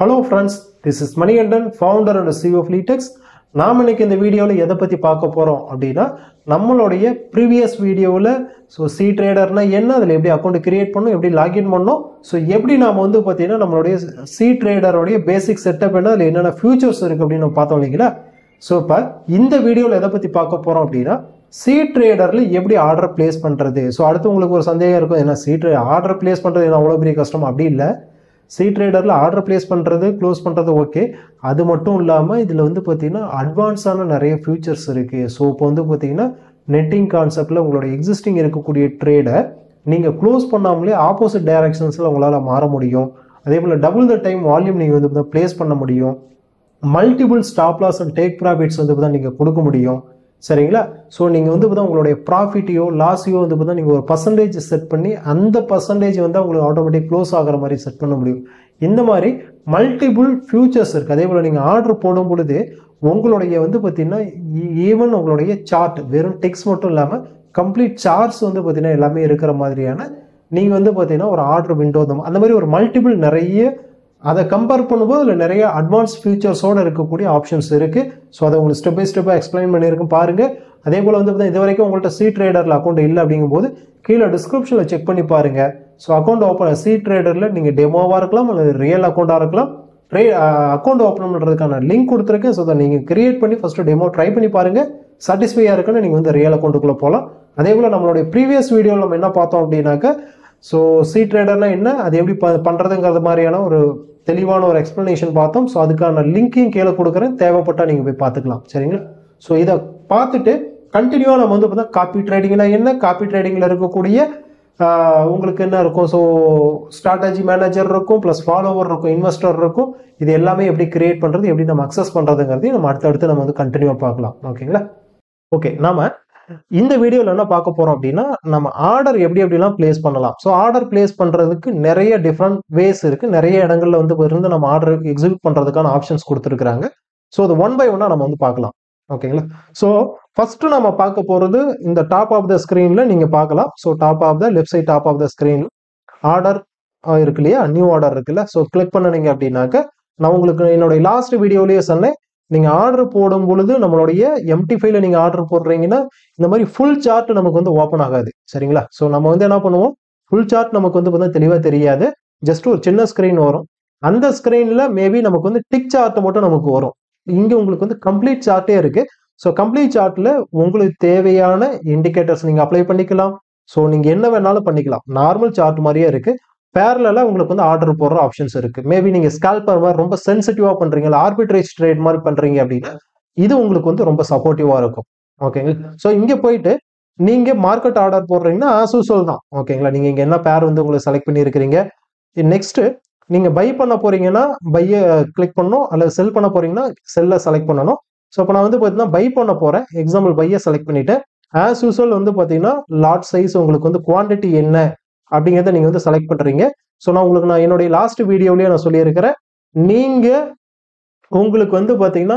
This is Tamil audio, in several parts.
hello friends this is Manikandan founder and CEO of லீடெக்ஸ் நாம் இன்னைக்கு இந்த வீடியோவில் எதை பற்றி பார்க்க போகிறோம் அப்படின்னா நம்மளுடைய ப்ரீவியஸ் வீடியோவில் ஸோ சி ட்ரேடர்னா என்ன அதில் எப்படி அக்கௌண்ட் கிரியேட் பண்ணணும் எப்படி லாகின் பண்ணணும் ஸோ எப்படி நாம் வந்து பார்த்தீங்கன்னா நம்மளுடைய சி ட்ரேடருடைய பேசிக் செட்டப் என்ன அதில் என்னென்ன ஃபியூச்சர்ஸ் இருக்குது அப்படின்னு நம்ம பார்த்தோம் இல்லைங்களா ஸோ இப்போ இந்த வீடியோவில் எதை பற்றி பார்க்க போகிறோம் அப்படின்னா சி ட்ரேடரில் எப்படி ஆர்டர் பிளேஸ் பண்ணுறது ஸோ அடுத்து உங்களுக்கு ஒரு சந்தேகம் இருக்கும் என்ன சி ட்ரே ஆர்டர் பிளேஸ் பண்ணுறது என்ன அவ்வளோ பெரிய கஷ்டம் அப்படி இல்லை சி ட்ரேடரில் ஆர்டர் பிளேஸ் பண்ணுறது க்ளோஸ் பண்ணுறது ஓகே அது மட்டும் இல்லாமல் இதில் வந்து பார்த்தீங்கன்னா அட்வான்ஸான நிறைய ஃபியூச்சர்ஸ் இருக்குது ஸோ இப்போ வந்து பார்த்தீங்கன்னா நெட்டிங் கான்செப்டில் உங்களோட எக்ஸிஸ்டிங் இருக்கக்கூடிய ட்ரேடை நீங்கள் க்ளோஸ் பண்ணாமலே ஆப்போசிட் டைரக்ஷன்ஸில் உங்களால் மாற முடியும் அதே போல் டபுள் த டைம் வால்யூம் நீங்கள் வந்து ப்ளேஸ் பண்ண முடியும் multiple stop loss and take profits வந்து தான் நீங்கள் கொடுக்க முடியும் சரிங்களா ஸோ நீங்கள் வந்து பார்த்தா உங்களுடைய ப்ராஃபிட்டையோ லாஸையோ வந்து பார்த்தா நீங்கள் ஒரு பர்சன்டேஜ் செட் பண்ணி அந்த பர்சன்டேஜ் வந்து உங்களுக்கு ஆட்டோமேட்டிக் க்ளோஸ் ஆகிற மாதிரி செட் பண்ண முடியும் இந்த மாதிரி மல்டிபிள் ஃபியூச்சர்ஸ் இருக்குது அதே போல் நீங்கள் ஆர்டர் போடும் பொழுது உங்களுடைய வந்து பார்த்தீங்கன்னா ஈவன் உங்களுடைய சார்ட் வெறும் டெக்ஸ்ட் மட்டும் இல்லாமல் கம்ப்ளீட் சார்ட்ஸ் வந்து பார்த்தீங்கன்னா எல்லாமே இருக்கிற மாதிரியான நீங்கள் வந்து பார்த்தீங்கன்னா ஒரு ஆர்டர் விண்டோ அந்த மாதிரி ஒரு மல்டிபிள் நிறைய அதை கம்பேர் பண்ணும்போது அதில் நிறைய அட்வான்ஸ் ஃபியூச்சர்ஸோடு இருக்கக்கூடிய ஆப்ஷன்ஸ் இருக்குது ஸோ அதை உங்களுக்கு ஸ்டெப் பை ஸ்டெப்பாக எக்ஸ்பிளைன் பண்ணியிருக்கேன் பாருங்கள் அதே போல் வந்து பார்த்தீங்கன்னா இது வரைக்கும் உங்கள்கிட்ட சி ட்ரேடரில் அக்கௌண்ட் இல்லை அப்படிங்கும்போது கீழே டிஸ்கிரிப்ஷனில் செக் பண்ணி பாருங்கள் ஸோ அக்கௌண்ட் ஓப்பன் சி ட்ரேடரில் நீங்கள் டெமோவாக இருக்கலாம் அல்லது ரியல் அக்கௌண்ட்டாக இருக்கலாம் ட்ரே அக்கௌண்ட் ஓப்பன் பண்ணுறதுக்கான லிங்க் கொடுத்துருக்கேன் ஸோ அதை நீங்கள் கிரியேட் பண்ணி ஃபஸ்ட்டு டெமோ ட்ரை பண்ணி பாருங்கள் சாட்டிஸ்ஃபையாக இருக்குன்னு நீங்கள் வந்து ரியல் அக்கௌண்ட்டுக்குள்ளே போகலாம் அதே போல் நம்மளுடைய ப்ரீவியஸ் வீடியோவில் நம்ம என்ன பார்த்தோம் அப்படின்னாக்கா ஸோ சி ட்ரேடர்னா என்ன அது எப்படி ப பண்ணுறதுங்கிறது மாதிரியான ஒரு தெளிவான ஒரு எக்ஸ்ப்ளனேஷன் பார்த்தோம் ஸோ அதுக்கான லிங்க்கையும் கீழே கொடுக்குறேன் தேவைப்பட்டால் நீங்கள் போய் பார்த்துக்கலாம் சரிங்களா ஸோ இதை பார்த்துட்டு கண்டினியூவாக நம்ம வந்து பார்த்தா காப்பி ட்ரேடிங்னா என்ன காப்பி ட்ரேடிங்கில் இருக்கக்கூடிய உங்களுக்கு என்ன இருக்கும் ஸோ ஸ்ட்ராட்டஜி மேனேஜர் இருக்கும் ப்ளஸ் ஃபாலோவர் இருக்கும் இன்வெஸ்டர் இருக்கும் இது எல்லாமே எப்படி கிரியேட் பண்ணுறது எப்படி நம்ம அக்சஸ் பண்ணுறதுங்கிறதையும் நம்ம அடுத்தடுத்து நம்ம வந்து கண்டினியூவாக பார்க்கலாம் ஓகேங்களா ஓகே நாம இந்த வீடியோவில் என்ன பார்க்க போகிறோம் அப்படின்னா நம்ம ஆர்டர் எப்படி எப்படிலாம் பிளேஸ் பண்ணலாம் ஸோ ஆர்டர் பிளேஸ் பண்ணுறதுக்கு நிறைய டிஃப்ரெண்ட் வேஸ் இருக்குது நிறைய இடங்கள்ல வந்து இருந்து நம்ம ஆர்டர் எக்ஸிக்யூட் பண்ணுறதுக்கான ஆப்ஷன்ஸ் கொடுத்துருக்குறாங்க ஸோ அது ஒன் பை ஒன்னாக நம்ம வந்து பார்க்கலாம் ஓகேங்களா ஸோ ஃபர்ஸ்ட் நம்ம பார்க்க போகிறது இந்த டாப் ஆஃப் த ஸ்க்ரீனில் நீங்கள் பார்க்கலாம் so top of the left side top of the screen order இருக்கு இல்லையா நியூ ஆர்டர் இருக்குல்ல ஸோ கிளிக் பண்ணினீங்க அப்படின்னாக்க நான் உங்களுக்கு என்னுடைய லாஸ்ட் வீடியோலேயே சொன்னேன் நீங்கள் ஆர்டர் போடும் பொழுது நம்மளுடைய எம்டி ஃபைல நீங்கள் ஆர்டர் போடுறீங்கன்னா இந்த மாதிரி ஃபுல் சார்ட் நமக்கு வந்து ஓப்பன் ஆகாது சரிங்களா ஸோ நம்ம வந்து என்ன பண்ணுவோம் ஃபுல் சார்ட் நமக்கு வந்து பார்த்தா தெளிவாக தெரியாது ஜஸ்ட் ஒரு சின்ன ஸ்க்ரீன் வரும் அந்த ஸ்க்ரீனில் மேபி நமக்கு வந்து டிக் சார்ட் மட்டும் நமக்கு வரும் இங்கே உங்களுக்கு வந்து கம்ப்ளீட் சார்ட்டே இருக்கு ஸோ கம்ப்ளீட் சார்ட்டில் உங்களுக்கு தேவையான இண்டிகேட்டர்ஸ் நீங்கள் அப்ளை பண்ணிக்கலாம் ஸோ நீங்கள் என்ன வேணாலும் பண்ணிக்கலாம் நார்மல் சார்ட் மாதிரியே இருக்கு பேரலாக உங்களுக்கு வந்து ஆர்டர் போடுற ஆப்ஷன்ஸ் இருக்கு மேபி நீங்க ஸ்கால்பர் மாதிரி ரொம்ப சென்சிட்டிவா பண்றீங்க ஆர்பிட்ரேஜ் ட்ரேட் மாதிரி பண்றீங்க அப்படின்னா இது உங்களுக்கு வந்து ரொம்ப சப்போர்ட்டிவா இருக்கும் ஓகேங்களா ஸோ இங்க போயிட்டு நீங்க மார்க்கெட் ஆர்டர் போடுறீங்கன்னா ஆஸ் யூஸ்வல் தான் ஓகேங்களா நீங்க இங்க என்ன பேர் வந்து உங்களுக்கு செலக்ட் பண்ணியிருக்கிறீங்க நெக்ஸ்ட் நீங்க பை பண்ண போறீங்கன்னா பைய கிளிக் பண்ணணும் அல்லது செல் பண்ண போறீங்கன்னா செல்ல செலக்ட் பண்ணணும் ஸோ இப்போ நான் வந்து பார்த்தீங்கன்னா பை பண்ண போறேன் எக்ஸாம்பிள் பைய செலக்ட் பண்ணிட்டேன் ஆஸ் யூஸ்வல் வந்து பார்த்தீங்கன்னா லாட் சைஸ் உங்களுக்கு வந்து குவான்டிட்டி என்ன அப்படிங்கிறத நீங்கள் வந்து செலக்ட் பண்ணுறீங்க ஸோ நான் உங்களுக்கு நான் என்னுடைய லாஸ்ட் வீடியோலயே நான் சொல்லியிருக்கிறேன் நீங்கள் உங்களுக்கு வந்து பார்த்தீங்கன்னா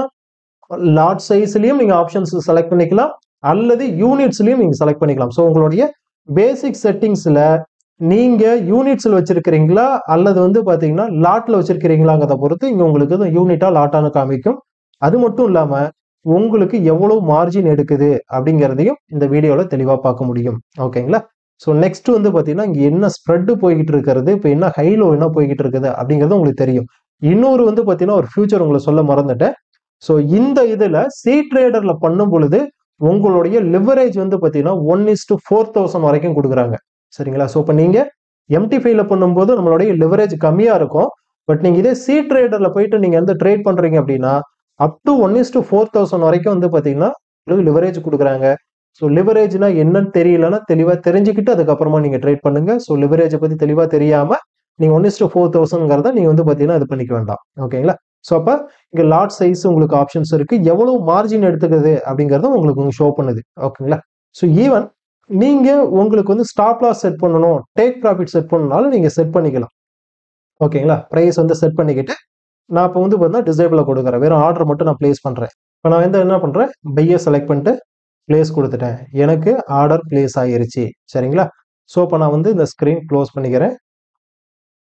லாட் சைஸ்லையும் நீங்கள் ஆப்ஷன்ஸ் செலக்ட் பண்ணிக்கலாம் அல்லது யூனிட்ஸ்லையும் நீங்கள் செலக்ட் பண்ணிக்கலாம் ஸோ உங்களுடைய பேசிக் செட்டிங்ஸில் நீங்கள் யூனிட்ஸில் வச்சிருக்கிறீங்களா அல்லது வந்து பார்த்தீங்கன்னா லாட்டில் வச்சிருக்கிறீங்களாங்கிறத பொறுத்து இங்கே உங்களுக்கு யூனிட்டா லாட்டானு காமிக்கும் அது மட்டும் இல்லாமல் உங்களுக்கு எவ்வளவு மார்ஜின் எடுக்குது அப்படிங்கிறதையும் இந்த வீடியோவில் தெளிவாக பார்க்க முடியும் ஓகேங்களா ஸோ நெக்ஸ்ட் வந்து பார்த்தீங்கன்னா இங்கே என்ன ஸ்ப்ரெட்டு போய்கிட்டு இருக்கிறது இப்போ என்ன ஹைலோ என்ன போய்கிட்டு இருக்குது அப்படிங்கிறது உங்களுக்கு தெரியும் இன்னொரு வந்து பார்த்தீங்கன்னா ஒரு ஃபியூச்சர் உங்களை சொல்ல மறந்துட்டேன் ஸோ இந்த இதில் சி ட்ரேடரில் பண்ணும் பொழுது உங்களுடைய லிவரேஜ் வந்து பார்த்தீங்கன்னா one is to four thousand வரைக்கும் கொடுக்குறாங்க சரிங்களா ஸோ இப்போ நீங்கள் எம்டி ஃபைல பண்ணும்போது நம்மளுடைய லிவரேஜ் கம்மியாக இருக்கும் பட் நீங்கள் இதே சி ட்ரேடரில் போயிட்டு நீங்கள் வந்து ட்ரேட் பண்ணுறீங்க அப்படின்னா up to one is to four thousand வரைக்கும் வந்து பார்த்தீங்கன்னா லிவரேஜ் கொடுக்குறாங்க ஸோ லிவரேஜ்னா என்னன்னு தெரியலன்னா தெளிவாக தெரிஞ்சுக்கிட்டு அதுக்கப்புறமா நீங்கள் ட்ரேட் பண்ணுங்க ஸோ லிவரேஜை பற்றி தெளிவாக தெரியாமல் நீங்கள் ஒன் இஸ்டு ஃபோர் தௌசண்ட்ங்கிறத நீங்கள் வந்து பார்த்தீங்கன்னா இது பண்ணிக்க வேண்டாம் ஓகேங்களா ஸோ அப்போ இங்கே லாட் சைஸ் உங்களுக்கு ஆப்ஷன்ஸ் இருக்கு எவ்வளவு மார்ஜின் எடுத்துக்குது அப்படிங்கிறத உங்களுக்கு ஷோ பண்ணுது ஓகேங்களா ஸோ ஈவன் நீங்கள் உங்களுக்கு வந்து ஸ்டாப் லாஸ் செட் பண்ணணும் டேக் ப்ராஃபிட் செட் பண்ணனாலும் நீங்கள் செட் பண்ணிக்கலாம் ஓகேங்களா ப்ரைஸ் வந்து செட் பண்ணிக்கிட்டு நான் இப்போ வந்து பார்த்தீங்கன்னா டிசேபிளாக கொடுக்குறேன் வெறும் ஆர்டர் மட்டும் நான் ப்ளேஸ் பண்ணுறேன் இப்போ நான் வந்து என்ன பண்ணுறேன் பையை செலக்ட் பண்ணிட்டு பிளேஸ் கொடுத்துட்டேன் எனக்கு ஆர்டர் பிளேஸ் ஆயிருச்சு சரிங்களா ஸோ இப்போ நான் வந்து இந்த ஸ்க்ரீன் க்ளோஸ் பண்ணிக்கிறேன்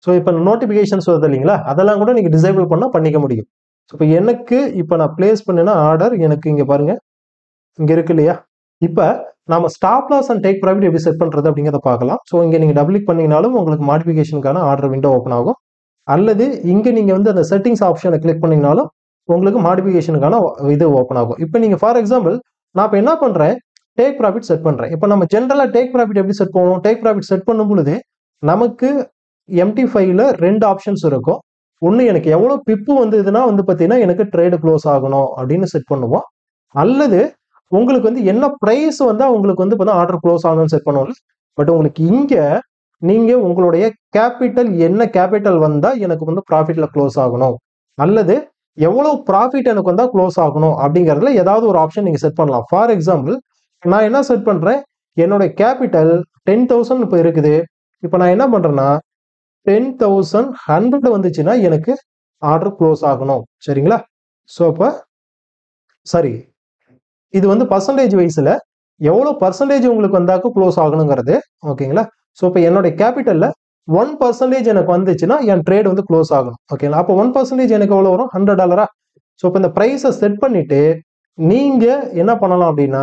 ஸோ இப்போ நோட்டிஃபிகேஷன்ஸ் வருது இல்லைங்களா அதெல்லாம் கூட நீங்கள் டிசேபிள் பண்ணால் பண்ணிக்க முடியும் ஸோ இப்போ எனக்கு இப்போ நான் பிளேஸ் பண்ணேன்னா ஆர்டர் எனக்கு இங்கே பாருங்க இங்கே இருக்கு இல்லையா இப்போ நம்ம stop loss and take profit எப்படி செட் பண்ணுறது அப்படிங்கிறத பார்க்கலாம் ஸோ இங்கே நீங்கள் டபுள் கிளிக் பண்ணிங்கனாலும் உங்களுக்கு மாடிஃபிகேஷனுக்கான ஆர்டர் விண்டோ ஓப்பன் ஆகும் அல்லது இங்கே நீங்கள் வந்து அந்த செட்டிங்ஸ் ஆப்ஷனை கிளிக் பண்ணிங்கனாலும் உங்களுக்கு மாடிஃபிகேஷனுக்கான இது ஓப்பன் ஆகும் இப்போ நீங்கள் ஃபார் எக்ஸாம்பிள் நான் இப்போ என்ன பண்ணுறேன் டேக் ப்ராஃபிட் செட் பண்ணுறேன் இப்போ நம்ம ஜென்ரலாக டேக் ப்ராஃபிட் எப்படி செட் பண்ணுவோம் டேக் ப்ராஃபிட் செட் பண்ணும் பொழுது நமக்கு எம்டி ஃபைவ்ல ரெண்டு ஆப்ஷன்ஸ் இருக்கும் ஒன்று எனக்கு எவ்வளோ பிப்பு வந்ததுன்னா வந்து பார்த்தீங்கன்னா எனக்கு ட்ரேடு க்ளோஸ் ஆகணும் அப்படின்னு செட் பண்ணுவோம் அல்லது உங்களுக்கு வந்து என்ன ப்ரைஸ் வந்தால் உங்களுக்கு வந்து பார்த்தா ஆர்டர் க்ளோஸ் ஆகணும்னு செட் பண்ணுவோம்ல பட் உங்களுக்கு இங்கே நீங்கள் உங்களுடைய கேபிட்டல் என்ன கேபிட்டல் வந்தால் எனக்கு வந்து ப்ராஃபிட்டில் க்ளோஸ் ஆகணும் அல்லது எவ்வளோ ப்ராஃபிட் எனக்கு வந்தால் க்ளோஸ் ஆகணும் அப்படிங்கிறதுல ஏதாவது ஒரு ஆப்ஷன் நீங்கள் செட் பண்ணலாம் ஃபார் எக்ஸாம்பிள் நான் என்ன செட் பண்ணுறேன் என்னுடைய கேபிட்டல் டென் தௌசண்ட் இப்போ இருக்குது இப்போ நான் என்ன பண்ணுறேன்னா டென் தௌசண்ட் ஹண்ட்ரட் வந்துச்சுன்னா எனக்கு ஆர்டர் க்ளோஸ் ஆகணும் சரிங்களா ஸோ அப்போ சரி இது வந்து பர்சன்டேஜ் வைஸில் எவ்வளோ பர்சன்டேஜ் உங்களுக்கு வந்தாக்க க்ளோஸ் ஆகணுங்கிறது ஓகேங்களா ஸோ இப்போ என்னுடைய கேபிட்டலில் ஒன் பர்சன்டேஜ் எனக்கு வந்துச்சுன்னா என் ட்ரேட் வந்து க்ளோஸ் ஆகணும் ஓகேங்களா அப்போ ஒன் பர்சன்டேஜ் எனக்கு எவ்வளோ வரும் ஹண்ட்ரட் டாலரா ஸோ இப்போ இந்த ப்ரைஸை செட் பண்ணிட்டு நீங்கள் என்ன பண்ணலாம் அப்படின்னா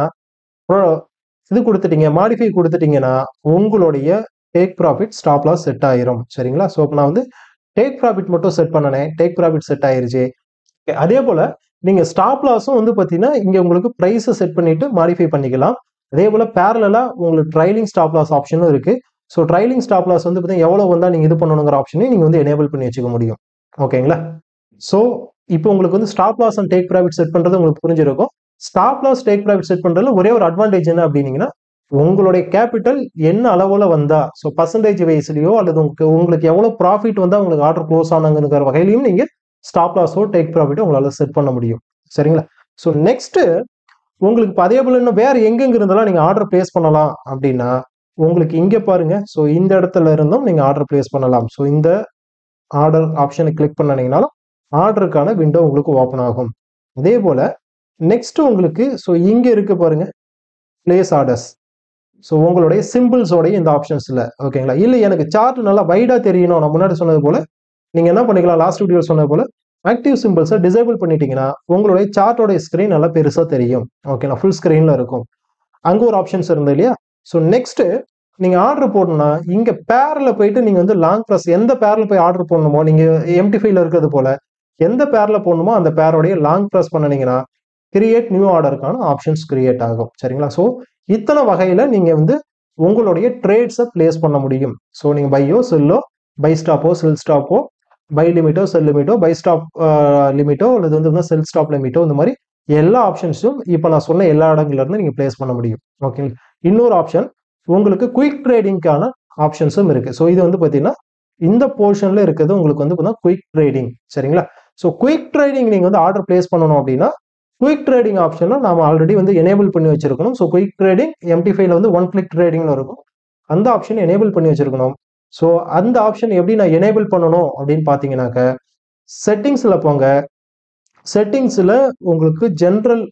இது கொடுத்துட்டீங்க மாடிஃபை கொடுத்துட்டீங்கன்னா உங்களுடைய take profit stop loss set ஆயிரும் சரிங்களா ஸோ இப்போ நான் வந்து டேக் ப்ராஃபிட் மட்டும் செட் பண்ணனேன் டேக் ப்ராஃபிட் செட் ஆயிருச்சு அதே போல் நீங்கள் ஸ்டாப் லாஸும் வந்து பார்த்தீங்கன்னா இங்கே உங்களுக்கு ப்ரைஸை செட் பண்ணிட்டு மாடிஃபை பண்ணிக்கலாம் அதே போல் பேரலாக உங்களுக்கு ட்ரைலிங் ஸ்டாப் லாஸ் ஆப்ஷனும் இருக்குது ஸோ ட்ரைலிங் ஸ்டாப் லாஸ் வந்து பார்த்தீங்கன்னா எவ்வளோ வந்தால் நீங்கள் இது பண்ணணுங்கிற ஆப்ஷனையும் நீங்கள் வந்து எனேபிள் பண்ணி வச்சுக்க முடியும் ஓகேங்களா ஸோ இப்போ உங்களுக்கு வந்து stop loss and take profit set பண்ணுறது உங்களுக்கு புரிஞ்சிருக்கும் stop loss take profit set பண்ணுறதுல ஒரே ஒரு அட்வான்டேஜ் என்ன அப்படின்னீங்கன்னா உங்களுடைய கேபிட்டல் என்ன அளவில் வந்தா ஸோ பர்சன்டேஜ் வைஸ்லையோ அல்லது உங்களுக்கு உங்களுக்கு எவ்வளோ ப்ராஃபிட் வந்தால் உங்களுக்கு ஆர்டர் க்ளோஸ் ஆனாங்கிற வகையிலையும் நீங்கள் ஸ்டாப் லாஸோ டேக் ப்ராஃபிட்டோ உங்களால் செட் பண்ண முடியும் சரிங்களா ஸோ நெக்ஸ்ட்டு உங்களுக்கு இப்போ அதே போல் இன்னும் வேறு எங்கெங்க இருந்தாலும் நீங்கள் ஆர்டர் பிளேஸ் பண்ணலாம் அப்படின்னா உங்களுக்கு இங்கே பாருங்க ஸோ இந்த இடத்துல இருந்தும் நீங்கள் ஆர்டர் பிளேஸ் பண்ணலாம் ஸோ இந்த ஆர்டர் ஆப்ஷனை கிளிக் பண்ணிங்கனாலும் ஆர்டருக்கான விண்டோ உங்களுக்கு ஓப்பன் ஆகும் அதே போல் நெக்ஸ்ட் உங்களுக்கு ஸோ இங்கே இருக்கு பாருங்க பிளேஸ் ஆர்டர்ஸ் ஸோ உங்களுடைய சிம்பிள்ஸோடைய இந்த ஆப்ஷன்ஸில் ஓகேங்களா இல்லை எனக்கு சார்ட் நல்லா வைடாக தெரியணும் நான் முன்னாடி சொன்னது போல் நீங்கள் என்ன பண்ணிக்கலாம் லாஸ்ட் வீடியோ சொன்னது போல் ஆக்டிவ் சிம்பிள்ஸை டிசேபிள் பண்ணிட்டீங்கன்னா உங்களுடைய சார்ட்டோடைய ஸ்க்ரீன் நல்லா பெருசாக தெரியும் ஓகேங்களா ஃபுல் ஸ்க்ரீனில் இருக்கும் அங்கே ஒரு ஆப்ஷன்ஸ் இருந்தது இல்லையா ஸோ நெக்ஸ்ட்டு நீங்கள் ஆர்டர் போடணும்னா இங்கே பேரில் போயிட்டு நீங்கள் வந்து லாங் ப்ரெஸ் எந்த பேரில் போய் ஆர்டர் போடணுமோ நீங்கள் எம்டி ஃபைல இருக்கிறது போல் எந்த பேரில் போடணுமோ அந்த பேரோடைய லாங் ப்ரெஸ் பண்ணினீங்கன்னா கிரியேட் நியூ ஆர்டருக்கான ஆப்ஷன்ஸ் கிரியேட் ஆகும் சரிங்களா ஸோ இத்தனை வகையில் நீங்கள் வந்து உங்களுடைய ட்ரேட்ஸை பிளேஸ் பண்ண முடியும் ஸோ நீங்கள் பையோ செல்லோ பை ஸ்டாப்போ செல் ஸ்டாப்போ பை லிமிட்டோ செல் லிமிட்டோ பை ஸ்டாப் லிமிட்டோ அல்லது வந்து செல் ஸ்டாப் லிமிட்டோ இந்த மாதிரி எல்லா ஆப்ஷன்ஸும் இப்போ நான் சொன்ன எல்லா இடங்கள்ல இருந்து நீங்கள் பிளேஸ் பண்ண முடியும் ஓகே இன்னொரு ஆப்ஷன் உங்களுக்கு குயிக் ட்ரேடிங்க்கான ஆப்ஷன்ஸும் இருக்கு ஸோ இது வந்து பார்த்தீங்கன்னா இந்த போர்ஷன்ல இருக்கிறது உங்களுக்கு வந்து பார்த்தீங்கன்னா குயிக் ட்ரேடிங் சரிங்களா ஸோ குயிக் ட்ரேடிங் நீங்கள் வந்து ஆர்டர் பிளேஸ் பண்ணணும் அப்படின்னா குயிக் ட்ரேடிங் ஆப்ஷனில் நாம ஆல்ரெடி வந்து எனேபிள் பண்ணி வச்சிருக்கணும் ஸோ குயிக் ட்ரேடிங் எம்டி ஃபைவ்ல வந்து ஒன் கிளிக் ட்ரேடிங்னு இருக்கும் அந்த ஆப்ஷன் எனேபிள் பண்ணி வச்சிருக்கணும் ஸோ அந்த ஆப்ஷன் எப்படி நான் எனேபிள் பண்ணணும் அப்படின்னு பார்த்தீங்கன்னாக்க செட்டிங்ஸில் போங்க செட்டிங்ஸில் உங்களுக்கு ஜென்ரல்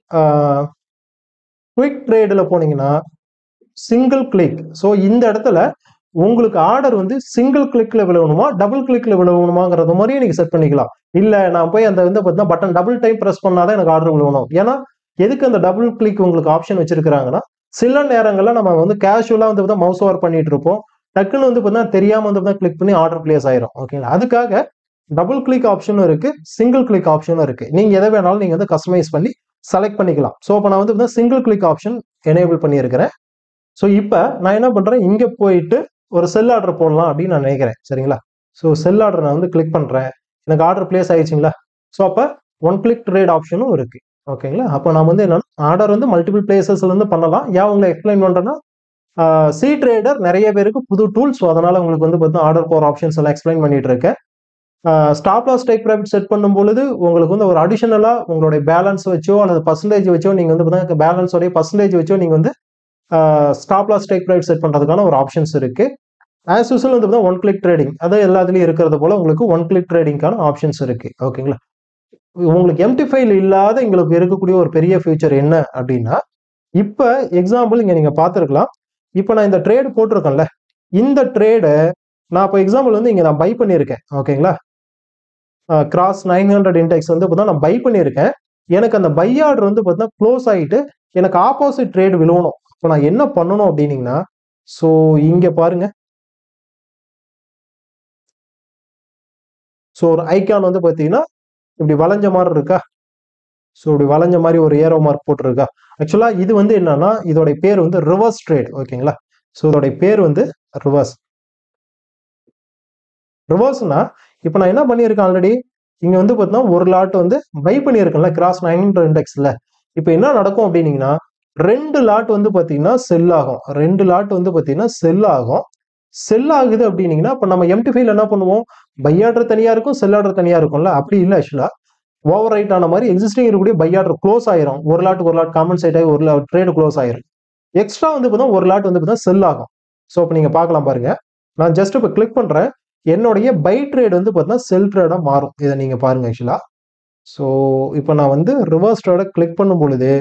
குயிக் ட்ரேடில் போனீங்கன்னா சிங்கிள் கிளிக் ஸோ இந்த இடத்துல உங்களுக்கு ஆர்டர் வந்து சிங்கிள் கிளிக்ல விழுவணுமா டபுள் கிளிக்ல விழுவணுமாங்கிறது மாதிரியே நீங்க செட் பண்ணிக்கலாம் இல்ல நான் போய் அந்த வந்து பார்த்தீங்கன்னா பட்டன் டபுள் டைம் ப்ரெஸ் பண்ணாதான் எனக்கு ஆர்டர் விழுவணும் ஏன்னா எதுக்கு அந்த டபுள் கிளிக் உங்களுக்கு ஆப்ஷன் வச்சிருக்காங்கன்னா சில நேரங்களில் நம்ம வந்து கேஷுவலா வந்து பார்த்தா மவுஸ் ஓவர் பண்ணிட்டு இருப்போம் டக்குன்னு வந்து பார்த்தீங்கன்னா தெரியாம வந்து பார்த்தா கிளிக் பண்ணி ஆர்டர் பிளேஸ் ஆயிரும் ஓகேங்களா அதுக்காக டபுள் கிளிக் ஆப்ஷனும் இருக்கு சிங்கிள் கிளிக் ஆப்ஷனும் இருக்கு நீங்க எதை வேணாலும் நீங்க வந்து கஸ்டமைஸ் பண்ணி செலக்ட் பண்ணிக்கலாம் ஸோ இப்போ நான் வந்து சிங்கிள் கிளிக் ஆப்ஷன் எனேபிள் பண்ணியிருக்கிறேன் ஸோ இப்போ நான் என்ன பண்றேன் இங்க போயிட்டு ஒரு செல் ஆர்டர் போடலாம் அப்படின்னு நான் நினைக்கிறேன் சரிங்களா ஸோ செல் ஆர்டர் நான் வந்து கிளிக் பண்றேன் எனக்கு ஆர்டர் பிளேஸ் ஆயிடுச்சுங்களா ஸோ அப்போ ஒன் கிளிக் ட்ரேட் ஆப்ஷனும் இருக்கு ஓகேங்களா அப்போ நம்ம வந்து என்னன்னா ஆர்டர் வந்து மல்டிபிள் பிளேசஸ்ல இருந்து பண்ணலாம் ஏன் உங்களை எக்ஸ்பிளைன் பண்றேன்னா சி ட்ரேடர் நிறைய பேருக்கு புது டூல் ஸோ அதனால உங்களுக்கு வந்து பார்த்தீங்கன்னா ஆர்டர் போகிற ஆப்ஷன்ஸ் எல்லாம் எக்ஸ்பிளைன் பண்ணிட்டு இருக்கேன் stop loss take profit set பண்ணும் பொழுது உங்களுக்கு வந்து ஒரு அடிஷனலாக உங்களுடைய பேலன்ஸ் வச்சோ அல்லது பர்சன்டேஜ் வச்சோ நீங்கள் வந்து பார்த்தீங்கன்னா பேலன்ஸோடைய பர்சன்டேஜ் வச்சோ நீங்கள் வந்து ஸ்டாப் லாஸ் டேக் ப்ரைட் செட் பண்ணுறதுக்கான ஒரு ஆப்ஷன்ஸ் இருக்கு ஆஸ் யூஸ்வல் வந்து ஒன் கிளிக் ட்ரேடிங் அது எல்லாத்துலேயும் இருக்கிறது போல உங்களுக்கு ஒன் கிளிக் ட்ரேடிங்கான ஆப்ஷன்ஸ் இருக்கு ஓகேங்களா உங்களுக்கு எம்டி ஃபைல் இல்லாத எங்களுக்கு இருக்கக்கூடிய ஒரு பெரிய ஃபியூச்சர் என்ன அப்படின்னா இப்போ எக்ஸாம்பிள் இங்கே நீங்கள் பார்த்துருக்கலாம் இப்போ நான் இந்த ட்ரேடு போட்டிருக்கேன்ல இந்த ட்ரேடை நான் இப்போ எக்ஸாம்பிள் வந்து இங்கே நான் பை பண்ணியிருக்கேன் ஓகேங்களா கிராஸ் நைன் ஹண்ட்ரட் இன்டெக்ஸ் வந்து பார்த்தா நான் பை பண்ணியிருக்கேன் எனக்கு அந்த பை ஆர்டர் வந்து பார்த்தீங்கன்னா க்ளோஸ் ஆகிட்டு எனக்கு ஆப்போசிட் ட்ரேட் விழுவணும் இப்போ நான் என்ன பண்ணணும் அப்படின்னீங்கன்னா ஸோ இங்கே பாருங்க ஸோ ஒரு ஐக்கான் வந்து பார்த்தீங்கன்னா இப்படி வளைஞ்ச மாதிரி இருக்கா ஸோ இப்படி வளைஞ்ச மாதிரி ஒரு ஏரோ மார்க் போட்டிருக்கா ஆக்சுவலாக இது வந்து என்னன்னா இதோடைய பேர் வந்து ரிவர்ஸ் ட்ரேட் ஓகேங்களா ஸோ இதோடைய பேர் வந்து ரிவர்ஸ் ரிவர்ஸ்னா இப்போ நான் என்ன பண்ணியிருக்கேன் ஆல்ரெடி இங்கே வந்து பார்த்தீங்கன்னா ஒரு லாட் வந்து பை பண்ணியிருக்கேன்ல கிராஸ் நைன் ஹண்ட்ரட் இண்டெக்ஸில் இப்போ என்ன நடக்கும் அப்படின்னீங்கன்னா ரெண்டு லாட் வந்து பார்த்தீங்கன்னா செல் ஆகும் ரெண்டு லாட் வந்து பார்த்தீங்கன்னா செல் ஆகும் செல் ஆகுது அப்படின்னீங்கன்னா இப்போ நம்ம எம்டி ஃபைல் என்ன பண்ணுவோம் பை ஆர்டர் தனியாக இருக்கும் செல் ஆர்டர் தனியாக இருக்கும்ல அப்படி இல்லை ஆக்சுவலாக ஓவர் ரைட் ஆன மாதிரி எக்ஸிஸ்டிங் இருக்கக்கூடிய பை ஆர்டர் க்ளோஸ் ஆயிரும் ஒரு லாட் ஒரு லாட் காமன் சைட் ஆகி ஒரு லாட் ட்ரேடு க்ளோஸ் ஆயிரும் எக்ஸ்ட்ரா வந்து பார்த்தீங்கன்னா ஒரு லாட் வந்து பார்த்தீங்கன்னா செல் ஆகும் ஸோ இப்போ நீங்கள் பார்க்கலாம் பாருங்க நான் ஜஸ்ட் இப்போ கிளிக் பண்ணுறேன் என்னுடைய பை ட்ரேட் வந்து பார்த்தீங்கன்னா செல் ட்ரேடாக மாறும் இதை நீங்கள் பாருங்க ஆக்சுவலாக ஸோ இப்போ நான் வந்து ரிவர்ஸ் ட்ரேடை கிளிக் பண்ணும் பொழுது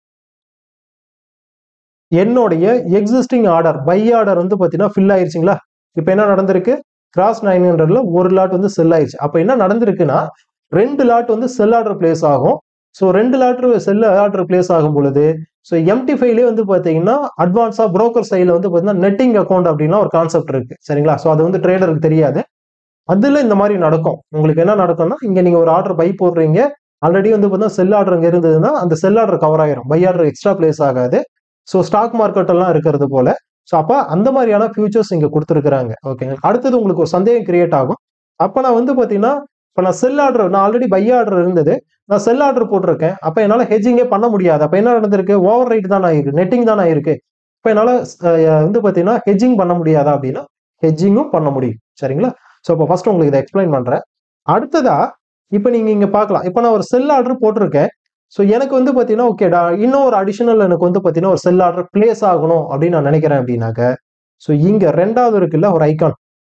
என்னுடைய எக்ஸிஸ்டிங் ஆர்டர் பை ஆர்டர் வந்து பார்த்தீங்கன்னா ஃபில் ஆயிருச்சுங்களா இப்போ என்ன நடந்திருக்கு கிராஸ் நைன் ஹண்ட்ரட்ல ஒரு லாட் வந்து செல் ஆயிடுச்சு அப்போ என்ன நடந்திருக்குன்னா ரெண்டு லாட் வந்து செல் ஆர்டர் பிளேஸ் ஆகும் ஸோ ரெண்டு லாட்ரு செல் ஆர்டர் பிளேஸ் ஆகும் பொழுது ஸோ எம்டி ஃபைலே வந்து பார்த்தீங்கன்னா அட்வான்ஸாக புரோக்கர் சைடில் வந்து பார்த்தீங்கன்னா நெட்டிங் அக்கௌண்ட் அப்படின்னா ஒரு கான்செப்ட் இருக்கு சரிங்களா ஸோ அது வந்து ட்ரேடருக்கு தெரியாது அதில் இந்த மாதிரி நடக்கும் உங்களுக்கு என்ன நடக்கும்னா இங்கே நீங்கள் ஒரு ஆர்டர் பை போடுறீங்க ஆல்ரெடி வந்து பார்த்தீங்கன்னா செல் ஆர்டர் இங்கே இருந்ததுன்னா அந்த செல் ஆர்டர் கவர் ஆயிரும் பை ஆர்டர் எக்ஸ்ட்ரா பிளேஸ் ஆகாது ஸோ ஸ்டாக் மார்க்கெட் எல்லாம் இருக்கிறது போல ஸோ அப்போ அந்த மாதிரியான ஃபியூச்சர்ஸ் இங்கே கொடுத்துருக்குறாங்க ஓகேங்க அடுத்தது உங்களுக்கு ஒரு சந்தேகம் கிரியேட் ஆகும் அப்போ நான் வந்து பார்த்தீங்கன்னா இப்போ நான் செல் ஆர்டர் நான் ஆல்ரெடி பை ஆர்டர் இருந்தது நான் செல் ஆர்டர் போட்டிருக்கேன் அப்போ என்னால் ஹெஜிங்கே பண்ண முடியாது அப்போ என்ன நடந்திருக்கு ஓவர் ரைட் தான் ஆயிருக்கு நெட்டிங் தான் ஆயிருக்கு இப்போ என்னால் வந்து பார்த்தீங்கன்னா ஹெஜிங் பண்ண முடியாதா அப்படின்னா ஹெஜிங்கும் பண்ண முடியும் சரிங்களா ஸோ இப்போ ஃபர்ஸ்ட் உங்களுக்கு இதை எக்ஸ்பிளைன் பண்ணுறேன் அடுத்ததா இப்போ நீங்கள் இங்கே பார்க்கலாம் இப்போ நான் ஒரு செல் ஆர்டர் போட்டிருக்கேன் ஸோ எனக்கு வந்து பார்த்தீங்கன்னா ஓகேடா இன்னும் ஒரு அடிஷனல் எனக்கு வந்து பார்த்தீங்கன்னா ஒரு செல் ஆர்டர் பிளேஸ் ஆகணும் அப்படின்னு நான் நினைக்கிறேன் அப்படின்னாக்க ஸோ இங்கே ரெண்டாவது இருக்குல்ல ஒரு ஐக்கான்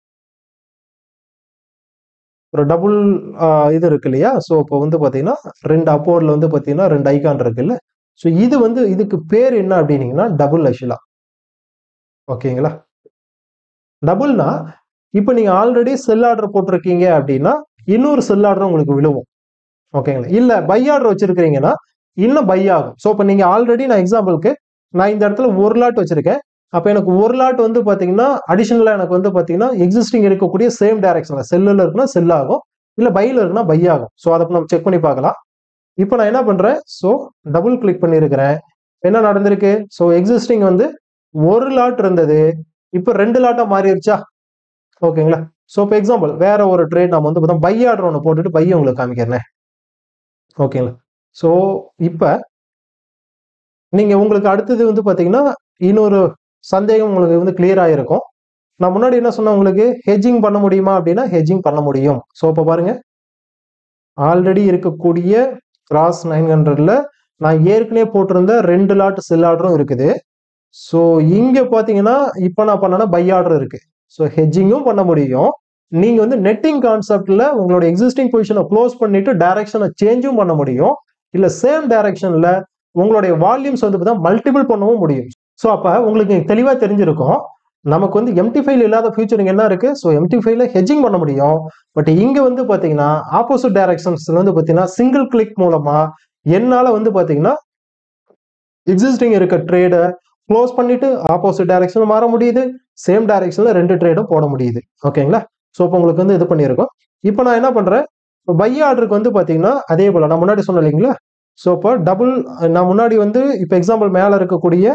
ஒரு டபுள் இது இருக்கு இல்லையா ஸோ இப்போ வந்து பார்த்தீங்கன்னா ரெண்டு அப்போர்டில் வந்து பார்த்தீங்கன்னா ரெண்டு ஐக்கான் இருக்குல்ல ஸோ இது வந்து இதுக்கு பேர் என்ன அப்படின்னீங்கன்னா டபுள் ஆக்சுவலா ஓகேங்களா டபுள்னா இப்போ நீங்கள் ஆல்ரெடி செல் ஆர்டர் போட்டிருக்கீங்க அப்படின்னா இன்னொரு செல் ஆர்டர் உங்களுக்கு விழுவும் ஓகேங்களா இல்லை பை ஆர்டர் வச்சிருக்கிறீங்கன்னா இன்னும் பை ஆகும் ஸோ இப்போ நீங்கள் ஆல்ரெடி நான் எக்ஸாம்பிளுக்கு நான் இந்த இடத்துல ஒரு லாட் வச்சிருக்கேன் அப்போ எனக்கு ஒரு லாட் வந்து பார்த்தீங்கன்னா அடிஷனலாக எனக்கு வந்து பார்த்தீங்கன்னா எக்ஸிஸ்டிங் இருக்கக்கூடிய சேம் டைரக்ஷனில் செல்லில் இருக்குன்னா செல் ஆகும் இல்லை பையில் இருக்குன்னா பை ஆகும் ஸோ அதை நம்ம செக் பண்ணி பார்க்கலாம் இப்போ நான் என்ன பண்ணுறேன் ஸோ டபுள் கிளிக் பண்ணியிருக்கிறேன் என்ன நடந்திருக்கு ஸோ எக்ஸிஸ்டிங் வந்து ஒரு லாட் இருந்தது இப்போ ரெண்டு லாட்டாக மாறிடுச்சா ஓகேங்களா ஸோ இப்போ எக்ஸாம்பிள் வேற ஒரு ட்ரேட் நம்ம வந்து பார்த்தா பை ஆர்டர் ஒன்று போட்டுட்டு பையை உங்களுக்கு காமிக்கிறேன் ஓகேங்களா ஸோ இப்போ நீங்கள் உங்களுக்கு அடுத்தது வந்து பார்த்தீங்கன்னா இன்னொரு சந்தேகம் உங்களுக்கு வந்து கிளியர் ஆகிருக்கும் நான் முன்னாடி என்ன சொன்னேன் உங்களுக்கு ஹெஜிங் பண்ண முடியுமா அப்படின்னா ஹெஜிங் பண்ண முடியும் ஸோ இப்போ பாருங்க ஆல்ரெடி இருக்கக்கூடிய கிராஸ் நைன் ஹண்ட்ரட்ல நான் ஏற்கனவே போட்டிருந்த ரெண்டு லாட் செல் ஆர்டரும் இருக்குது ஸோ இங்கே பார்த்தீங்கன்னா இப்போ நான் பண்ணனா பை ஆர்டர் இருக்கு ஸோ ஹெஜிங்கும் பண்ண முடியும் நீங்க வந்து நெட்டிங் கான்செப்ட்ல உங்களோட எக்ஸிஸ்டிங் பொசிஷனை க்ளோஸ் பண்ணிட்டு டைரக்ஷனை சேஞ்சும் பண்ண முடியும் இல்ல சேம் டைரக்ஷன்ல உங்களுடைய வால்யூம்ஸ் வந்து பார்த்தா மல்டிபிள் பண்ணவும் முடியும் ஸோ அப்போ உங்களுக்கு தெளிவாக தெரிஞ்சிருக்கும் நமக்கு வந்து எம்டி ஃபைல் இல்லாத ஃபியூச்சரிங் என்ன இருக்கு ஸோ எம்டி ஃபைல ஹெஜிங் பண்ண முடியும் பட் இங்க வந்து பாத்தீங்கன்னா ஆப்போசிட் டைரக்ஷன்ஸ்ல வந்து பாத்தீங்கன்னா சிங்கிள் கிளிக் மூலமா என்னால வந்து பாத்தீங்கன்னா எக்ஸிஸ்டிங் இருக்க ட்ரேடை க்ளோஸ் பண்ணிட்டு ஆப்போசிட் டைரக்ஷன் மாற முடியுது சேம் டைரக்ஷன்ல ரெண்டு ட்ரேடும் போட முடியுது ஓகேங்களா ஸோ இப்போ உங்களுக்கு வந்து இது பண்ணியிருக்கோம் இப்போ நான் என்ன பண்றேன் இப்போ பை ஆர்டருக்கு வந்து பாத்தீங்கன்னா அதே போல நான் முன்னாடி சொன்னேன் இல்லைங்களா ஸோ இப்போ டபுள் நான் முன்னாடி வந்து இப்போ எக்ஸாம்பிள் மேலே இருக்கக்கூடிய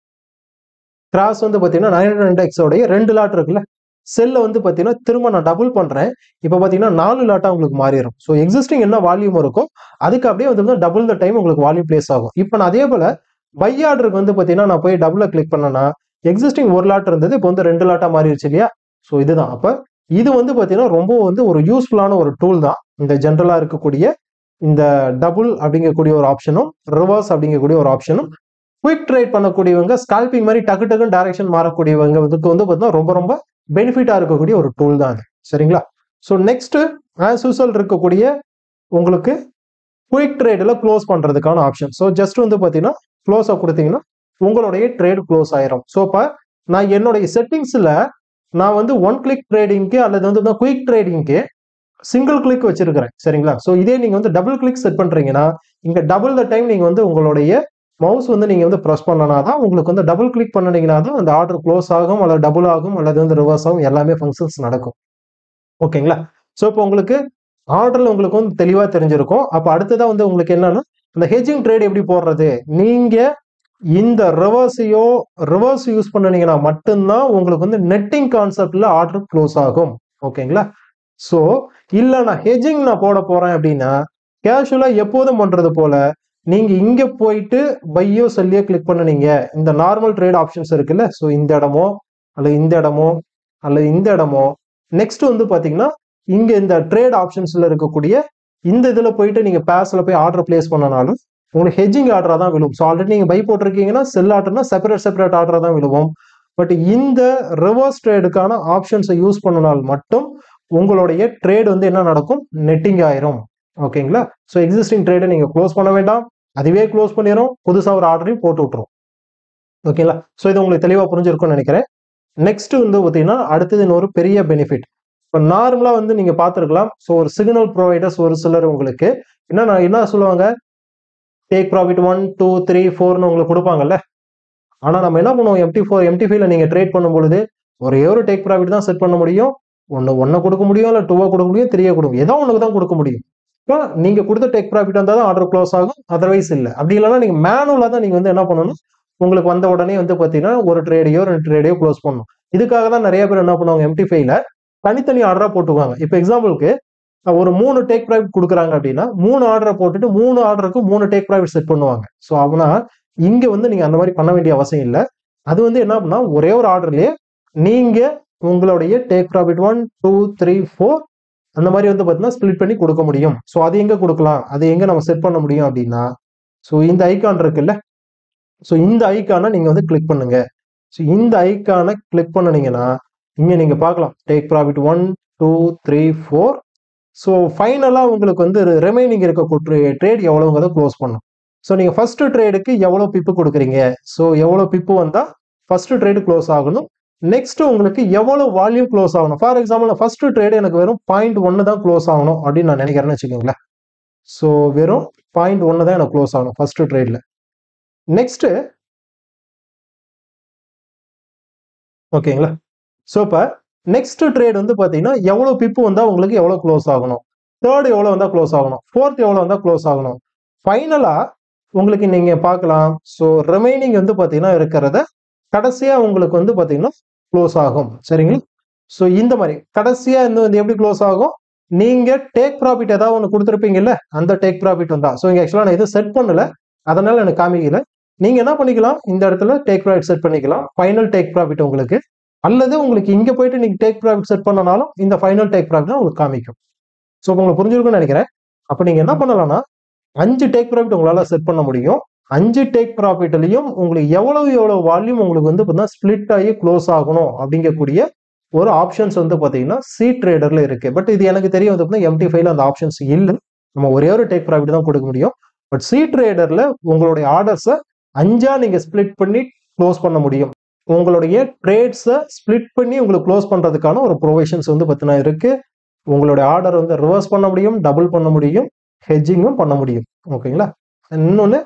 கிராஸ் வந்து பார்த்தீங்கன்னா நைன் ஹண்ட்ரட் இண்டெக்ஸோடைய ரெண்டு லாட் இருக்குல்ல செல்லை வந்து பார்த்தீங்கன்னா திரும்ப நான் டபுள் பண்ணுறேன் இப்போ பார்த்தீங்கன்னா நாலு லாட்டாக உங்களுக்கு மாறிடும் ஸோ எக்ஸிஸ்டிங் என்ன வால்யூம் இருக்கும் அதுக்கு அப்படியே வந்து டபுள் த டைம் உங்களுக்கு வால்யூம் பிளேஸ் ஆகும் இப்போ நான் அதே போல் பை ஆர்டருக்கு வந்து பார்த்தீங்கன்னா நான் போய் டபுளை கிளிக் பண்ணேன்னா எக்ஸிஸ்டிங் ஒரு லாட் இருந்தது இப்போ வந்து ரெண்டு லாட்டாக மாறிடுச்சு இல்லையா ஸோ இதுதான் அப்போ இது வந்து பார்த்தீங்கன்னா ரொம்ப வந்து ஒரு யூஸ்ஃபுல்லான ஒரு டூல் தான் இந்த ஜென்ரலாக இருக்கக்கூடிய இந்த டபுள் அப்படிங்கக்கூடிய ஒரு ஆப்ஷனும் ரிவர்ஸ் அப்படிங்கக்கூடிய ஒரு ஆப்ஷனும் குயிக் ட்ரேட் பண்ணக்கூடியவங்க ஸ்கால்பிங் மாதிரி டக்கு டக்குன்னு டைரக்ஷன் மாறக்கூடியவங்க இதுக்கு வந்து பார்த்தீங்கன்னா ரொம்ப ரொம்ப பெனிஃபிட்டாக இருக்கக்கூடிய ஒரு டூல் தான் அது சரிங்களா ஸோ நெக்ஸ்ட் ஆஸ் யூசல் இருக்கக்கூடிய உங்களுக்கு குயிக் ட்ரேடில் க்ளோஸ் பண்ணுறதுக்கான ஆப்ஷன் ஸோ ஜஸ்ட் வந்து பார்த்தீங்கன்னா க்ளோஸாக கொடுத்தீங்கன்னா உங்களுடைய ட்ரேட் க்ளோஸ் ஆயிரும் ஸோ இப்போ நான் என்னுடைய செட்டிங்ஸில் நான் வந்து ஒன் கிளிக் ட்ரேடிங்க்கு அல்லது வந்து குயிக் ட்ரேடிங்க்கு சிங்கிள் கிளிக் வச்சிருக்கிறேன் சரிங்களா ஸோ இதே நீங்க வந்து டபுள் கிளிக் செட் பண்றீங்கன்னா இங்க டபுள் த டைம் நீங்க வந்து உங்களுடைய மவுஸ் வந்து நீங்க வந்து ப்ரெஸ் பண்ணனா தான் உங்களுக்கு வந்து டபுள் கிளிக் பண்ணினீங்கன்னா தான் அந்த ஆர்டர் க்ளோஸ் ஆகும் அல்லது டபுள் ஆகும் அல்லது வந்து ரிவர்ஸ் ஆகும் எல்லாமே ஃபங்க்ஷன்ஸ் நடக்கும் ஓகேங்களா ஸோ இப்போ உங்களுக்கு ஆர்டர்ல உங்களுக்கு வந்து தெளிவா தெரிஞ்சிருக்கும் அப்போ அடுத்ததான் வந்து உங்களுக்கு என்னன்னா இந்த ஹெஜிங் ட்ரேட் எப்படி போடுறது நீங்க இந்த ரிவர்ஸையோ ரிவர்ஸ் யூஸ் பண்ணீங்கன்னா மட்டும்தான் உங்களுக்கு வந்து நெட்டிங் கான்செப்ட்ல ஆர்டர் க்ளோஸ் ஆகும் ஓகேங்களா ஸோ இல்ல நான் ஹெஜிங் நான் போட போறேன் அப்படின்னா கேஷுவலா எப்போதும் பண்றது போல நீங்க இங்க போயிட்டு பையோ செல்லியோ கிளிக் பண்ணுனீங்க இந்த நார்மல் ட்ரேட் ஆப்ஷன்ஸ் இருக்குல்ல ஸோ இந்த இடமோ அல்லது இந்த இடமோ அல்லது இந்த இடமோ நெக்ஸ்ட் வந்து பாத்தீங்கன்னா இங்க இந்த ட்ரேட் ஆப்ஷன்ஸ்ல இருக்கக்கூடிய இந்த இதுல போயிட்டு நீங்க பேஸ்ல போய் ஆர்டர் பிளேஸ் பண்ணனாலும் உங்களுக்கு ஹெஜிங் ஆர்டரா தான் விழும் ஸோ ஆல்ரெடி நீங்க பை போட்டிருக்கீங்கன்னா செல் ஆர்டர்னா செப்பரேட் செப்பரேட் ஆர்டரா தான் விழுவும் பட் இந்த ரிவர்ஸ் ட்ரேடுக்கான ஆப்ஷன்ஸை யூஸ் பண்ணினால் மட்டும் உங்களுடைய ட்ரேட் வந்து என்ன நடக்கும் நெட்டிங் ஆயிரும் ஓகேங்களா ஸோ எக்ஸிஸ்டிங் ட்ரேடை நீங்க க்ளோஸ் பண்ண வேண்டாம் அதுவே க்ளோஸ் பண்ணிடும் புதுசா ஒரு ஆர்டரையும் போட்டு விட்டுரும் ஓகேங்களா ஸோ இது உங்களுக்கு தெளிவாக புரிஞ்சிருக்கும்னு நினைக்கிறேன் நெக்ஸ்ட் வந்து பார்த்தீங்கன்னா அடுத்தது இன்னொரு பெரிய பெனிஃபிட் இப்போ நார்மலாக வந்து நீங்கள் பார்த்துருக்கலாம் ஸோ ஒரு சிக்னல் ப்ரொவைடர்ஸ் ஒரு சிலர் உங்களுக்கு என்ன நான் என்ன சொல்லுவாங்க take profit one two three ஃபோர்னு உங்களுக்கு கொடுப்பாங்கல்ல ஆனால் நம்ம என்ன பண்ணுவோம் எம்டி ஃபோர் எம்டி ஃபைவ்ல நீங்கள் ட்ரேட் பண்ணும் பொழுது ஒரே ஒரு டேக் ப்ராஃபிட் தான் செட் பண்ண முடியும் ஒன்று ஒன்றை கொடுக்க முடியும் இல்லை டூவை கொடுக்க முடியும் த்ரீயை கொடுக்க முடியும் ஏதோ ஒன்றுக்கு தான் கொடுக்க முடியும் இப்போ நீங்கள் கொடுத்த டேக் ப்ராஃபிட் வந்தால் தான் ஆர்டர் க்ளோஸ் ஆகும் அதர்வைஸ் இல்லை அப்படி இல்லைன்னா நீங்கள் மேனுவலாக தான் நீங்கள் வந்து என்ன பண்ணணும் உங்களுக்கு வந்த உடனே வந்து பார்த்தீங்கன்னா ஒரு ட்ரேடையோ ரெண்டு ட்ரேடையோ க்ளோஸ் பண்ணணும் இதுக்காக தான் நிறைய பேர் என்ன பண்ணுவாங்க எம்டி ஃபைவ்ல தனித்தனி ஆர்டரா போட்டுக்குவாங்க இப்போ எக்ஸாம்பிளுக்கு ஒரு மூணு டேக் ப்ராஃபிட் கொடுக்குறாங்க அப்படின்னா மூணு ஆர்டரை போட்டுட்டு மூணு ஆர்டருக்கு மூணு டேக் ப்ராஃபிட் செட் பண்ணுவாங்க ஸோ அவனா இங்க வந்து நீங்க அந்த மாதிரி பண்ண வேண்டிய அவசியம் இல்லை அது வந்து என்ன பண்ணா ஒரே ஒரு ஆர்டர்லயே நீங்க உங்களுடைய take profit one two three four அந்த மாதிரி வந்து பார்த்தீங்கன்னா ஸ்ப்ளிட் பண்ணி கொடுக்க முடியும் ஸோ அது எங்க கொடுக்கலாம் அது எங்க நம்ம செட் பண்ண முடியும் அப்படின்னா ஸோ இந்த ஐகான் இருக்குல்ல ஸோ இந்த ஐக்கானை நீங்க வந்து கிளிக் பண்ணுங்க ஸோ இந்த ஐக்கானை கிளிக் பண்ணனீங்கன்னா இங்க நீங்க பார்க்கலாம் take profit one two three four so ஃபைனலாக உங்களுக்கு வந்து ரிமைனிங் இருக்க ட்ரேட் எவ்வளோங்கிறத க்ளோஸ் பண்ணும் ஸோ நீங்கள் ஃபர்ஸ்ட் ட்ரேடுக்கு எவ்வளோ பிப்பு கொடுக்குறீங்க ஸோ எவ்வளோ பிப்பு வந்தால் ஃபர்ஸ்ட் ட்ரேடு க்ளோஸ் ஆகணும் நெக்ஸ்ட் உங்களுக்கு எவ்வளோ வால்யூம் க்ளோஸ் ஆகணும் ஃபார் எக்ஸாம்பிள் ஃபர்ஸ்ட் ட்ரேடு எனக்கு வெறும் பாயிண்ட் ஒன்று தான் க்ளோஸ் ஆகணும் அப்படின்னு நான் நினைக்கிறேன்னு வச்சுக்கோங்களேன் ஸோ வெறும் பாயிண்ட் ஒன்று தான் எனக்கு க்ளோஸ் ஆகணும் ஃபர்ஸ்ட் ட்ரேடில் நெக்ஸ்ட்டு ஓகேங்களா ஸோ இப்போ நெக்ஸ்ட் ட்ரேட் வந்து பார்த்தீங்கன்னா எவ்வளோ பிப்பு வந்தால் உங்களுக்கு எவ்வளோ க்ளோஸ் ஆகணும் தேர்ட் எவ்வளோ வந்தால் க்ளோஸ் ஆகணும் ஃபோர்த் எவ்வளோ வந்தால் க்ளோஸ் ஆகணும் ஃபைனலாக உங்களுக்கு நீங்கள் பார்க்கலாம் ஸோ ரிமைனிங் வந்து பார்த்தீங்கன்னா இருக்கிறத கடைசியாக உங்களுக்கு வந்து பார்த்தீங்கன்னா க்ளோஸ் ஆகும் சரிங்களா ஸோ இந்த மாதிரி கடைசியாக இந்த வந்து எப்படி க்ளோஸ் ஆகும் நீங்கள் டேக் ப்ராஃபிட் ஏதாவது ஒன்று கொடுத்துருப்பீங்கல்ல அந்த டேக் ப்ராஃபிட் வந்தா ஸோ இங்கே ஆக்சுவலாக நான் எதுவும் செட் பண்ணல அதனால எனக்கு காமிக்கல நீங்கள் என்ன பண்ணிக்கலாம் இந்த இடத்துல டேக் ப்ராஃபிட் செட் பண்ணிக்கலாம் ஃபைனல் டேக் ப்ராஃபிட் உங்களுக்கு அல்லது உங்களுக்கு இங்கே போயிட்டு நீங்கள் டேக் ப்ராஃபிட் செட் பண்ணனாலும் இந்த ஃபைனல் டேக் ப்ராஃபிட் உங்களுக்கு காமிக்கும் ஸோ உங்களுக்கு புரிஞ்சிருக்கும்னு நினைக்கிறேன் அப்போ நீங்கள் என்ன பண்ணலாம்னா அஞ்சு டேக் ப்ராஃபிட் உங்களால் செட் பண்ண முடியும் அஞ்சு டேக் ப்ராஃபிட்லையும் உங்களுக்கு எவ்வளவு எவ்வளவு வால்யூம் உங்களுக்கு வந்து பார்த்தீங்கன்னா ஸ்பிளிட் ஆகி க்ளோஸ் ஆகணும் அப்படிங்கக்கூடிய ஒரு ஆப்ஷன்ஸ் வந்து பார்த்தீங்கன்னா சி ட்ரேடர்ல இருக்கு பட் இது எனக்கு தெரியும் வந்து பார்த்தீங்கன்னா எம்டி ஃபைவ்ல அந்த ஆப்ஷன்ஸ் இல்லை நம்ம ஒரே ஒரு டேக் ப்ராஃபிட் தான் கொடுக்க முடியும் பட் சி ட்ரேடர்ல உங்களுடைய ஆர்டர்ஸை அஞ்சா நீங்க ஸ்பிளிட் பண்ணி க்ளோஸ் பண்ண முடியும் உங்களுடைய ட்ரேட்ஸை ஸ்பிளிட் பண்ணி உங்களுக்கு க்ளோஸ் பண்றதுக்கான ஒரு ப்ரொவிஷன்ஸ் வந்து பார்த்தீங்கன்னா இருக்கு உங்களுடைய ஆர்டர் வந்து ரிவர்ஸ் பண்ண முடியும் டபுள் பண்ண முடியும் ஹெட்ஜிங்கும் பண்ண முடியும் ஓகேங்களா இன்னொன்று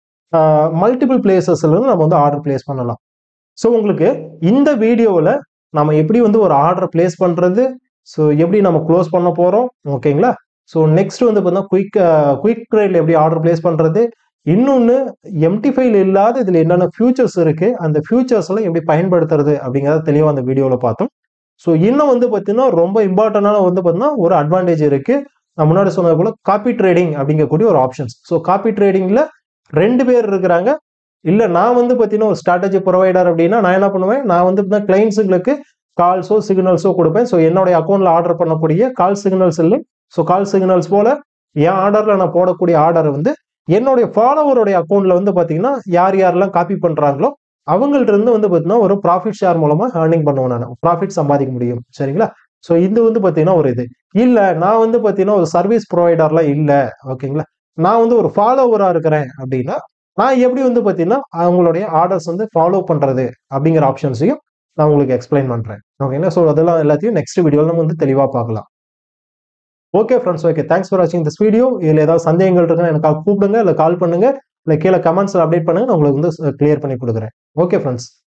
மல்டிபிள் பிளேசஸ்ல நம்ம வந்து ஆர்டர் பிளேஸ் பண்ணலாம் ஸோ உங்களுக்கு இந்த வீடியோவில் நம்ம எப்படி வந்து ஒரு ஆர்டர் பிளேஸ் பண்ணுறது ஸோ எப்படி நம்ம க்ளோஸ் பண்ண போகிறோம் ஓகேங்களா ஸோ நெக்ஸ்ட் வந்து பார்த்தீங்கன்னா குயிக் குயிக் ட்ரேட்ல எப்படி ஆர்டர் பிளேஸ் பண்ணுறது இன்னொன்று எம்டி ஃபைல் இல்லாத இதில் என்னென்ன ஃபியூச்சர்ஸ் இருக்குது அந்த ஃபியூச்சர்ஸ்லாம் எப்படி பயன்படுத்துறது அப்படிங்கிறத தெளிவாக அந்த வீடியோவில் பார்த்தோம் ஸோ இன்னும் வந்து பார்த்தீங்கன்னா ரொம்ப இம்பார்ட்டண்டான வந்து பார்த்தீங்கன்னா ஒரு அட்வான்டேஜ் இருக்குது நான் முன்னாடி சொன்னது போல காப்பி ட்ரேடிங் அப்படிங்கக்கூடிய ஒரு ஆப்ஷன்ஸ் ஸோ காப்பி ட்ரேடிங்கில் ரெண்டு பேர் இருக்கிறாங்க இல்லை நான் வந்து பார்த்தீங்கன்னா ஒரு ஸ்ட்ராட்டஜி ப்ரொவைடர் அப்படின்னா நான் என்ன பண்ணுவேன் நான் வந்து கிளைண்ட்ஸுங்களுக்கு கால்ஸோ சிக்னல்ஸோ கொடுப்பேன் ஸோ என்னுடைய அக்கௌண்ட்ல ஆர்டர் பண்ணக்கூடிய கால் சிக்னல்ஸ் இல்லை ஸோ கால் சிக்னல்ஸ் போல என் ஆர்டர்ல நான் போடக்கூடிய ஆர்டர் வந்து என்னுடைய ஃபாலோவருடைய அக்கௌண்ட்ல வந்து பார்த்தீங்கன்னா யார் யாரெல்லாம் காப்பி பண்றாங்களோ அவங்கள்ட்ட இருந்து வந்து பார்த்தீங்கன்னா ஒரு ப்ராஃபிட் ஷேர் மூலமா ஏர்னிங் பண்ணுவேன் நான் ப்ராஃபிட் சம்பாதிக்க முடியும் சரிங்களா ஸோ இது வந்து பார்த்தீங்கன்னா ஒரு இது இல்லை நான் வந்து பார்த்தீங்கன்னா ஒரு சர்வீஸ் ப்ரொவைடர்லாம் இல்லை ஓகேங்களா நான் வந்து ஒரு ஃபாலோவராக இருக்கிறேன் அப்படின்னா நான் எப்படி வந்து பார்த்தீங்கன்னா அவங்களுடைய ஆர்டர்ஸ் வந்து ஃபாலோ பண்ணுறது அப்படிங்கிற ஆப்ஷன்ஸையும் நான் உங்களுக்கு எக்ஸ்பிளைன் பண்ணுறேன் ஓகேங்களா ஸோ அதெல்லாம் எல்லாத்தையும் நெக்ஸ்ட் வீடியோவில் நம்ம வந்து தெளிவாக பார்க்கலாம் okay friends okay thanks for வாட்சிங் திஸ் வீடியோ இதில் ஏதாவது சந்தேகங்கள் இருக்குன்னா எனக்கு கூப்பிடுங்க இல்லை கால் பண்ணுங்க இல்லை கீழே கமெண்ட்ஸில் அப்டேட் பண்ணுங்க நான் உங்களுக்கு வந்து கிளியர் பண்ணி கொடுக்குறேன் ஓகே ஃப்ரெண்ட்ஸ்